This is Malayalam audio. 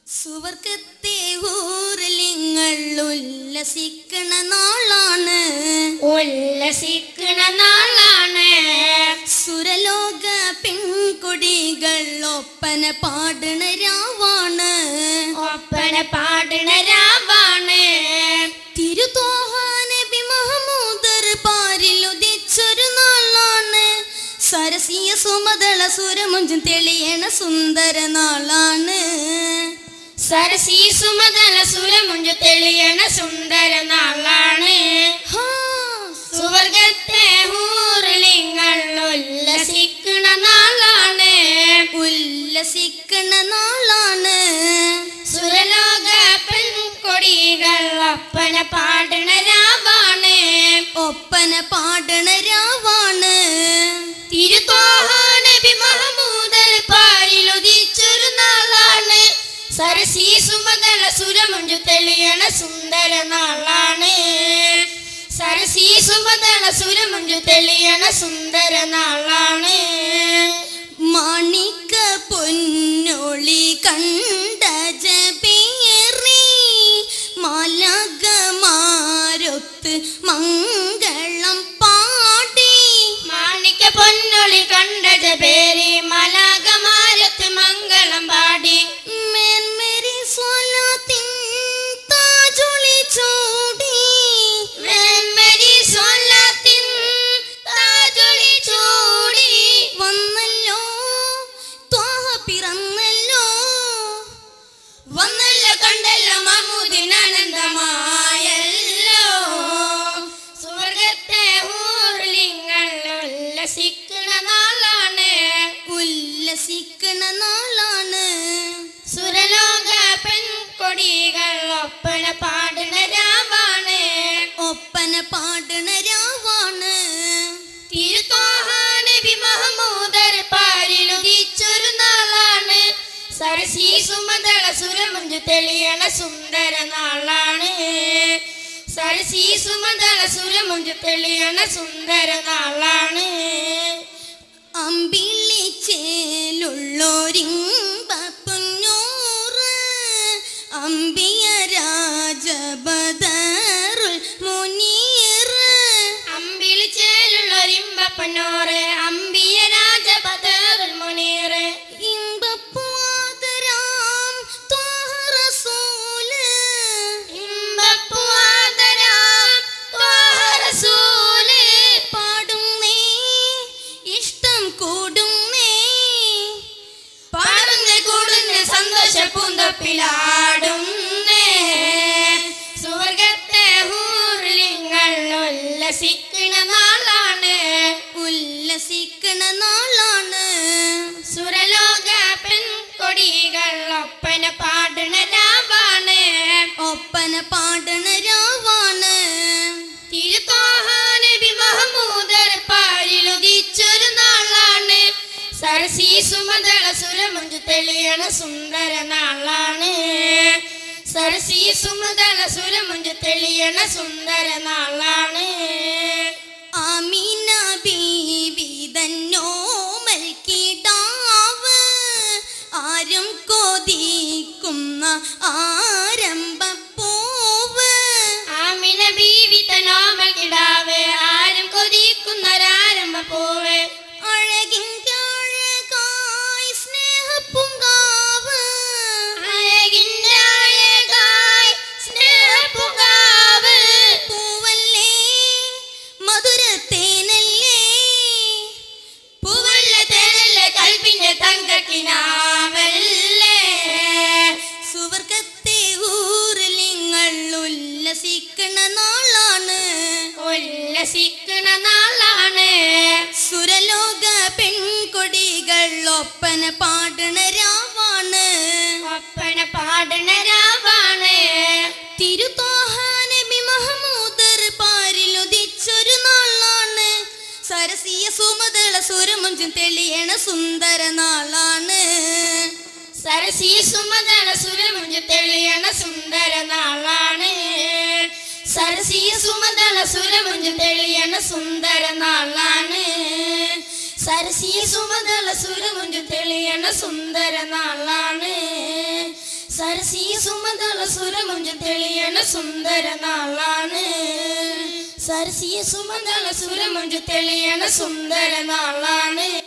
സുവർഗത്തെ ഊരലിങ്ങൾ ഉല്ലസിക്കണ നാളാണ് ഉല്ലസിക്കണ നാളാണ് സുരലോക പെൺകൊടികൾ ഒപ്പന പാടണ രാവാണ് ഒപ്പന പാടണ രാവാണ് തിരുതോഹ നബി മഹമൂദർ പാരിൽ ഉദിച്ചൊരു നാളാണ് സരസിയ സുമതള സുരമുഞ്ചും തെളിയണ സുന്ദര നാളാണ് സരസി സുമതല സുരമുഞ്ചു തെളിയണ സുന്ദര നാളാണ് ഹാ, സുവർഗത്തെ ഊർലിങ്ങൾ ഉല്ലസിക്കണ നാളാണ് ഉല്ലസിക്കണ നാളാണ് സുരലോക പെൺകൊടികൾ ഒപ്പന പാടണ രാവാണ് ഒപ്പന പാടണ രാവാണ് തിരുത്തോഹാനബി മഹമൂദൽ പാരിലുദിച്ചൊരു നാളാണ് സരസി സുമതല സുരമുഞ്ചു തെളിയണ സുന്ദര നാളാണ് സരസി സുമതല സുരമുഞ്ചു തെളിയണ സുന്ദര നാളാണ് മാണിക്ക പൊന്നൊളി കണ്ട ജപേറി മാലകമാരൊത്ത് മംഗളം പാടി മാണിക്ക പൊന്നൊളി കണ്ടത് പേരി മലാകമാരത്ത് മംഗളം പാടി മേന്മേരി സ്വലാത്തിൻ താജൊളി ചൂടി വെൺമരി സ്വല്ലത്തിൻ താജൊളി ചൂടി വന്നല്ലോ ത്വാഹ പിറന്നല്ലോ വന്നല്ലോ കണ്ടല്ലോ മഹൂദിനാനന്ദമായല്ലോ സ്വർഗത്തെ ഊർലിങ്ങൾ ഉല്ലസിക്കണ നാളാണ് ഉല്ലസിക്കണ നാളാണ് സുരലോക പെൺകൊടികൾ ഒപ്പന പാടുന്ന രാവാണ് ഒപ്പന പാടണ രാവാണ് തിരുത്തോഹാനബി മഹമൂദർ പാരിലുദിച്ചൊരു നാളാണ് സരസി സുമതള സുരമുഞ്ചു തെളിയണ സുന്ദര നാളാണ് സരസി സുമതള സുരമുഞ്ചു തെളിയണ സുന്ദര നാളാണ് അമ്പിളിച്ചേലുള്ളൊരിമ്പുന്നൂറ് അമ്പിയ രാജബദറുൽ മുനീറ് അമ്പിളിച്ചേലുള്ളൊരിമ്പപ്പനോറ് അമ്പിയ രാജപദറുൽ മുനീറ് ഇമ്പപ്പുവാതരാം ത്വാഹ റസൂല് ഇമ്പപ്പുവാതരാം ത്വാഹ റസൂല് പാടുന്നേ ഇഷ്ടം കൂടുന്നേ പാടുന്ന കൂടുന്ന സന്തോഷ പൂന്തപ്പിലാടുന്നേ സ്വർഗത്തെ ഊർലിങ്ങൾ ഉല്ലസിക്കണ നാളാണ് ഉല്ലസിക്കണ നാളാണ് സുരലോക പെൺകൊടികൾ ഒപ്പന പാടണ രാവാണ് ഒപ്പന പാടണ രാവാണ് തിരുത്തോഹാനബി മഹമൂദർ പാരിലുദിച്ചൊരു നാളാണ് സരസി സുമതള സുരമുഞ്ചു തെളിയണ സുന്ദര നാളാണ് സരസി സുമതള സുരമുഞ്ചു തെളിയണ സുന്ദര നാളാണ് ആമീന ബീവി തന്നോമൽ കിടാവ് ആരും കൊതിക്കുന്ന ആരംഭപ്പൂവ് ആമിന ബീവി തനോമൽ കിടാവ് ആരും കൊതിക്കുന്നൊരാരംഭ പൂവ് അഴകിൻ്റെ അഴകായി സ്നേഹപ്പുങ്കാവ് അഴകിൻ്റെ അഴകായി സ്നേഹപ്പുകാവ് പൂവല്ലേ മധുരത്തേനല്ലേ പൂവല്ല തേനല്ല കൽപ്പിന്റെ തങ്കക്കിനാവല്ലേ സുവർഗത്തെ ഊരിലിങ്ങൾ ഉല്ലസിക്കണ നാളാണ് ഉല്ലസിക്കണ നാളാണ് സുരലോക പെൺകൊടികൾ ഒപ്പന പാടണ രാവാണ് ഒപ്പന പാടണ രാവാണ് തിരുത്തോഹാനബി മഹമൂദർ പാരിൽ ഉദിച്ചൊരു നാളാണ് സരസിയ സുമതള സുരമുഞ്ചും തെളിയണ സുന്ദര നാളാണ് സരസി സുമതള സുരമുഞ്ചു തെളിയണ സുന്ദര നാളാണ് സരസി സുമതള സുരമുഞ്ചു തെളിയണ സുന്ദര നാളാണ് സരസി സുമതള സുരമുഞ്ചു തെളിയണ സുന്ദര നാളാണ് സരസീയ സുമതള സുരമുഞ്ചു തെളിയണ സുന്ദര നാളാണ് സരസീയ സുമതള സുരമുഞ്ചു തെളിയണ സുന്ദര നാളാണ്